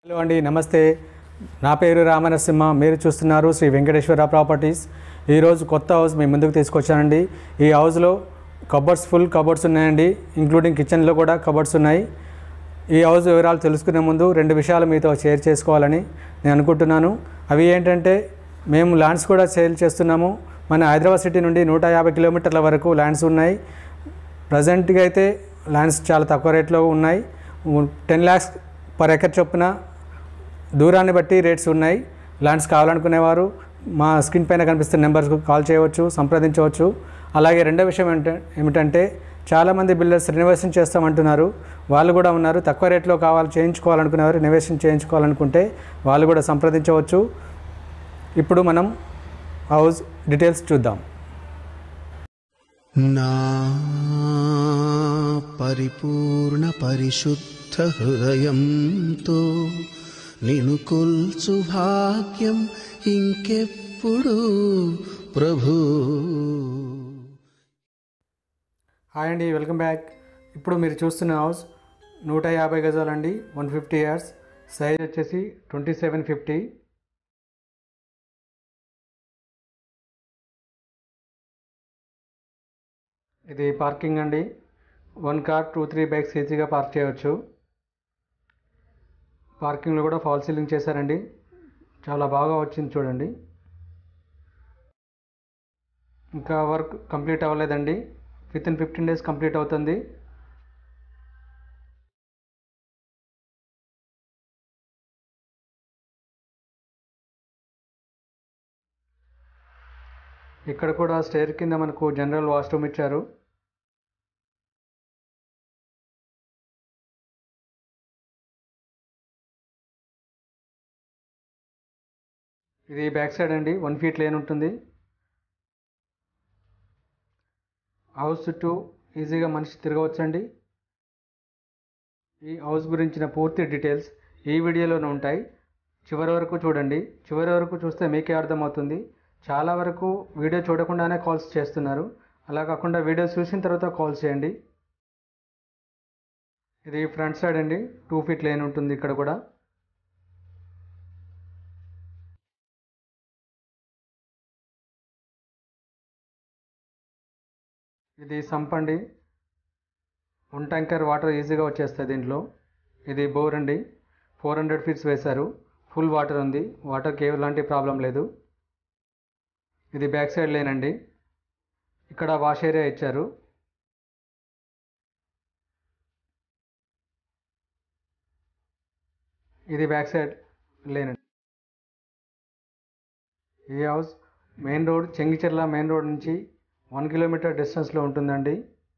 hello అండి నమస్తే నా పేరు రామనరసింహ మీరు చూస్తున్నారు శ్రీ వెంకటేశ్వర ప్రాపర్టీస్ ఈరోజు కొత్త హౌస్ మీ ముందుకు తీసుకొచ్చానండి ఈ హౌస్లో కబర్డ్స్ ఫుల్ కబర్డ్స్ ఉన్నాయండి ఇంక్లూడింగ్ కిచెన్లో కూడా కబర్డ్స్ ఉన్నాయి ఈ హౌస్ వివరాలు తెలుసుకునే ముందు రెండు విషయాలు మీతో షేర్ చేసుకోవాలని నేను అనుకుంటున్నాను అవి ఏంటంటే మేము ల్యాండ్స్ కూడా సేల్ చేస్తున్నాము మన హైదరాబాద్ సిటీ నుండి నూట యాభై కిలోమీటర్ల వరకు ల్యాండ్స్ ఉన్నాయి ప్రజెంట్గా అయితే ల్యాండ్స్ చాలా తక్కువ రేట్లో ఉన్నాయి టెన్ ల్యాక్స్ పర్ ఎకర్ చొప్పున దూరాన్ని బట్టి రేట్స్ ఉన్నాయి ల్యాండ్స్ కావాలనుకునేవారు మా స్క్రీన్ పైన కనిపిస్తున్న నెంబర్స్కు కాల్ చేయవచ్చు సంప్రదించవచ్చు అలాగే రెండో విషయం ఏంట ఏమిటంటే చాలామంది బిల్డర్స్ రెనోవేషన్ చేస్తామంటున్నారు వాళ్ళు కూడా ఉన్నారు తక్కువ రేట్లో కావాలి చేయించుకోవాలనుకునేవారు రెనోవేషన్ చేయించుకోవాలనుకుంటే వాళ్ళు కూడా సంప్రదించవచ్చు ఇప్పుడు మనం హౌస్ డీటెయిల్స్ చూద్దాం నా పరిపూర్ణ పరిశుద్ధ హృదయంతో నిను కొల్చు భాగ్యం ఇంకెప్పుడు ప్రభు హాయ్ అండి వెల్కమ్ బ్యాక్ ఇప్పుడు మీరు చూస్తున్న హౌస్ నూట యాభై గజాలండి వన్ ఫిఫ్టీ ఇయర్స్ సైజ్ వచ్చేసి ట్వంటీ సెవెన్ ఫిఫ్టీ ఇది పార్కింగ్ అండి one car two three bikes ఈజీగా పార్క్ చేయవచ్చు పార్కింగ్లో కూడా ఫాల్ సీలింగ్ చేశారండి చాలా బాగా వచ్చింది చూడండి ఇంకా వర్క్ కంప్లీట్ అవ్వలేదండి within fifteen days complete అవుతుంది ఇక్కడ కూడా స్టేర్ కింద మనకు జనరల్ వాష్రూమ్ ఇచ్చారు ఇది బ్యాక్ సైడ్ అండి వన్ ఫీట్ లేన్ ఉంటుంది హౌస్ చుట్టూ ఈజీగా మనిషి తిరగవచ్చండి ఈ హౌస్ గురించిన పూర్తి డీటెయిల్స్ ఈ వీడియోలోనే ఉంటాయి చివరి వరకు చూడండి చివరి వరకు చూస్తే మీకే అర్థమవుతుంది చాలా వరకు వీడియో చూడకుండానే కాల్స్ చేస్తున్నారు అలా కాకుండా వీడియో చూసిన తర్వాత కాల్ చేయండి ఇది ఫ్రంట్ సైడ్ అండి టూ ఫీట్ లేన్ ఉంటుంది ఇక్కడ కూడా ఇది సంప్ అండి వన్ ట్యాంకర్ వాటర్ ఈజీగా వచ్చేస్తాయి దీంట్లో ఇది బోర్ అండి ఫోర్ హండ్రెడ్ ఫీట్స్ వేశారు ఫుల్ వాటర్ ఉంది వాటర్కి ఎలాంటి ప్రాబ్లం లేదు ఇది బ్యాక్ సైడ్ లేనండి ఇక్కడ వాష్ ఏరియా ఇచ్చారు ఇది బ్యాక్ సైడ్ లేనండి ఈ house main road Chengicherla main road నుంచి వన్ కిలోమీటర్ డిస్టెన్స్లో ఉంటుందండి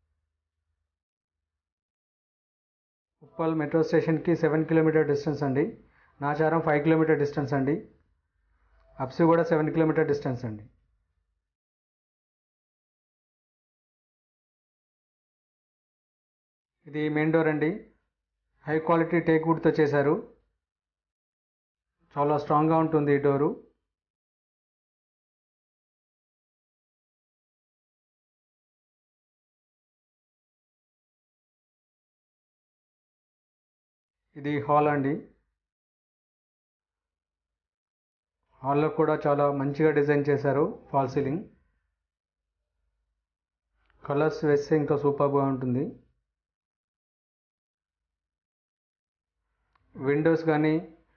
ఉప్పల్ మెట్రో స్టేషన్కి సెవెన్ కిలోమీటర్ డిస్టెన్స్ అండి నాచారం ఫైవ్ కిలోమీటర్ డిస్టెన్స్ అండి అప్సి కూడా సెవెన్ కిలోమీటర్ డిస్టెన్స్ అండి ఇది మెయిన్ డోర్ అండి హై క్వాలిటీ టేక్ వుడ్తో చేశారు చాలా స్ట్రాంగ్గా ఉంటుంది ఈ డోరు ఇది హాల్ అండి హాల్లో కూడా చాలా మంచిగా డిజైన్ చేశారు ఫాల్ సీలింగ్ కలర్స్ వేస్తే ఇంకా సూపర్గా ఉంటుంది విండోస్ కానీ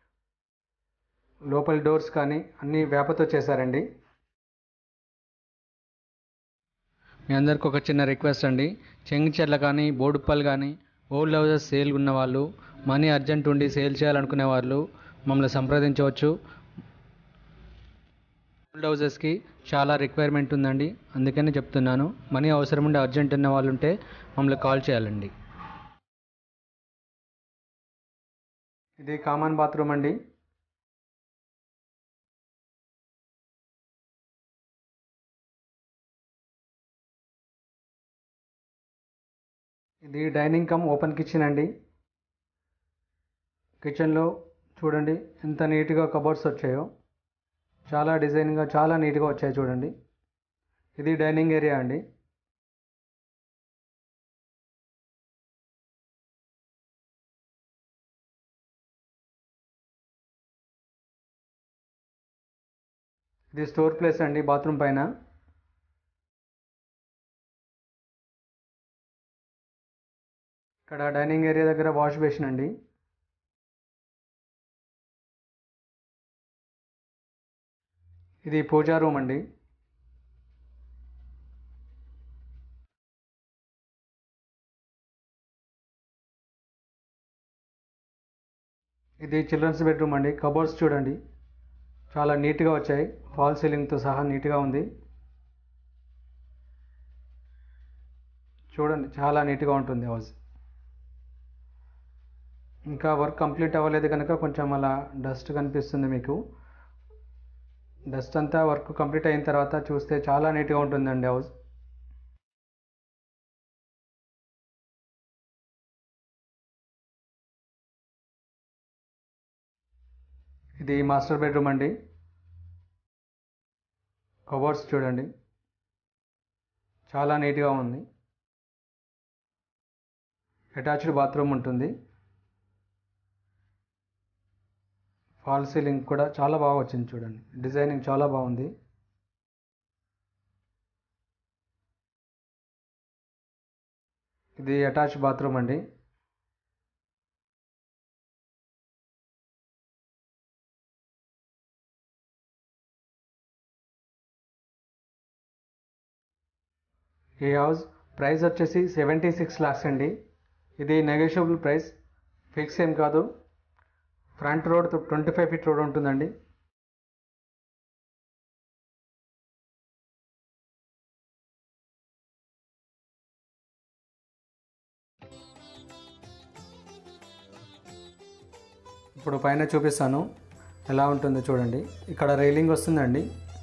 లోపల డోర్స్ కానీ అన్నీ వేపతో చేశారండి మీ అందరికి ఒక చిన్న రిక్వెస్ట్ అండి చెంగిచెర్ల కానీ బోడుప్పల్ కానీ ఓల్డ్ హౌసెస్ సేల్ ఉన్న వాళ్ళు మనీ అర్జెంట్ ఉండి సేల్ చేయాలనుకునే వాళ్ళు మమ్మల్ని సంప్రదించవచ్చు ఓల్డ్ హౌసెస్కి చాలా రిక్వైర్మెంట్ ఉందండి అందుకని చెప్తున్నాను మనీ అవసరం ఉండి అర్జెంట్ ఉన్న వాళ్ళు ఉంటే మమ్మల్ని కాల్ చేయాలండి ఇది కామన్ బాత్రూమ్ అండి ఇది డైనింగ్ కమ్ ఓపెన్ కిచెన్ అండి కిచెన్లో చూడండి ఎంత నీట్గా కబోర్డ్స్ వచ్చాయో చాలా డిజైన్గా చాలా నీట్గా వచ్చాయి చూడండి ఇది డైనింగ్ ఏరియా అండి ఇది స్టోర్ ప్లేస్ అండి బాత్రూమ్ పైన ఇక్కడ డైనింగ్ ఏరియా దగ్గర వాష్ బేసిన్ అండి ఇది పూజా రూమ్ అండి ఇది చిల్డ్రన్స్ బెడ్రూమ్ అండి కబోర్డ్స్ చూడండి చాలా నీట్గా వచ్చాయి ఫాల్ సీలింగ్తో సహా నీట్గా ఉంది చూడండి చాలా నీట్గా ఉంటుంది హౌస్ ఇంకా వర్క్ కంప్లీట్ అవ్వలేదు కనుక కొంచెం అలా డస్ట్ కనిపిస్తుంది మీకు డస్ట్ అంతా వర్క్ కంప్లీట్ అయిన తర్వాత చూస్తే చాలా నీట్గా ఉంటుందండి హౌస్ ఇది మాస్టర్ బెడ్రూమ్ అండి కబోర్డ్స్ చూడండి చాలా నీట్గా ఉంది అటాచ్డ్ బాత్రూమ్ ఉంటుంది ఫాల్ సీలింగ్ కూడా చాలా బాగా వచ్చింది చూడండి డిజైనింగ్ చాలా బాగుంది ఇది అటాచ్ బాత్రూమ్ అండి ఈ హౌస్ ప్రైస్ వచ్చేసి సెవెంటీ సిక్స్ లాక్స్ అండి ఇది నెగోషియబుల్ ప్రైస్ ఫిక్స్ ఏం కాదు front road twenty five feet road ఉంటుందండి ఇప్పుడు పైన చూపిస్తాను ఎలా ఉంటుందో చూడండి ఇక్కడ రైలింగ్ వస్తుందండి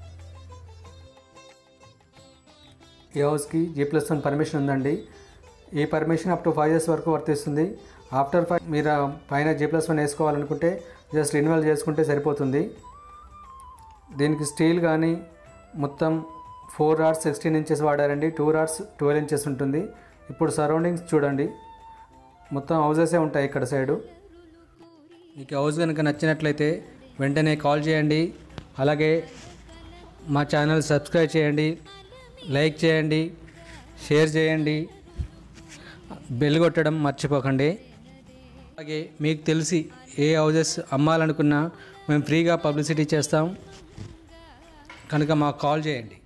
ఈ హౌస్కి జీ ప్లస్ వన్ పర్మిషన్ ఉందండి ఈ permission up to five years వరకు వర్తిస్తుంది ఆఫ్టర్ ఫైవ్ మీరు పైన జీ ప్లస్ వన్ వేసుకోవాలనుకుంటే జస్ట్ రిన్యువల్ చేసుకుంటే సరిపోతుంది దీనికి స్టీల్ కానీ మొత్తం ఫోర్ రాడ్స్ సిక్స్టీన్ ఇంచెస్ వాడారండి టూ రాడ్స్ ట్వెల్వ్ ఇంచెస్ ఉంటుంది ఇప్పుడు సరౌండింగ్స్ చూడండి మొత్తం హౌజెసే ఉంటాయి ఇక్కడ సైడు మీకు హౌస్ కనుక నచ్చినట్లయితే వెంటనే కాల్ చేయండి అలాగే మా ఛానల్ సబ్స్క్రైబ్ చేయండి లైక్ చేయండి షేర్ చేయండి బెల్ కొట్టడం మర్చిపోకండి అలాగే మీకు తెలిసి ఏ హౌజెస్ అమ్మాలనుకున్నా మేము ఫ్రీగా పబ్లిసిటీ చేస్తాం కనుక మాకు కాల్ చేయండి